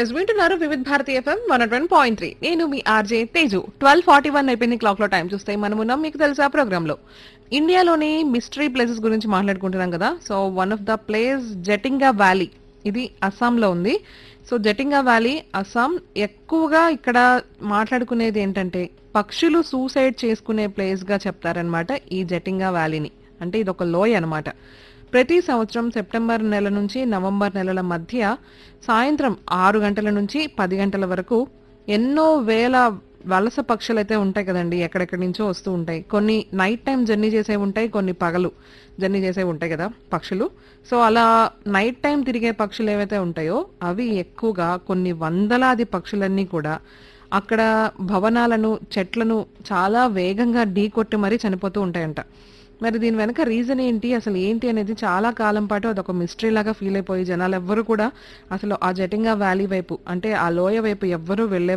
yes వింటున్నారు Vividh Bharati FM one one point three నేను మీ RJ Teju twelve forty one అయిపోయింది క్లాక్ లో టైం చూస్తే మనమున్నాం మీకు తెలుసా ప్రోగ్రామ్ లో ఇండియాలోని మిస్టరీ ప్లేసెస్ గురించి మాట్లాడుకుంటున్నాం కదా so one of the place Jatinga valley ఇది అస్సాంలో ఉంది సో జటింగా వ్యాలీ అస్సాం ఎక్కువగా ఇక్కడ మాట్లాడుకునేది ఏంటంటే పక్షులు సూసైడ్ చేసుకునే ప్లేస్ గా చెప్తారనమాట ఈ జటింగా వ్యాలీని అంటే ఇది ఒక లోయ అన్నమాట ప్రతి సంవత్సరం సెప్టెంబర్ నెల నుంచి నవంబర్ నెలల మధ్య సాయంత్రం ఆరు గంటల నుంచి పది గంటల వరకు ఎన్నో వేల వలస పక్షులు అయితే ఉంటాయి కదండి ఎక్కడెక్కడి నుంచో వస్తూ ఉంటాయి కొన్ని నైట్ టైం జర్నీ చేసేవి ఉంటాయి కొన్ని పగలు జర్నీ చేసేవి ఉంటాయి కదా పక్షులు సో అలా నైట్ టైం తిరిగే పక్షులు ఏవైతే ఉంటాయో అవి ఎక్కువగా కొన్ని వందలాది పక్షులన్నీ కూడా అక్కడ భవనాలను చెట్లను చాలా వేగంగా ఢీకొట్టి మరీ చనిపోతూ ఉంటాయంట మరి దీని వెనక రీజన్ ఏంటి అసలు ఏంటి అనేది చాలా కాలం పాటు అదొక మిస్టరీ లాగా ఫీల్ అయిపోయి జనాలు ఎవ్వరు కూడా అసలు ఆ జటింగా వ్యాలీ వైపు అంటే ఆ లోయ వైపు ఎవ్వరూ వెళ్లే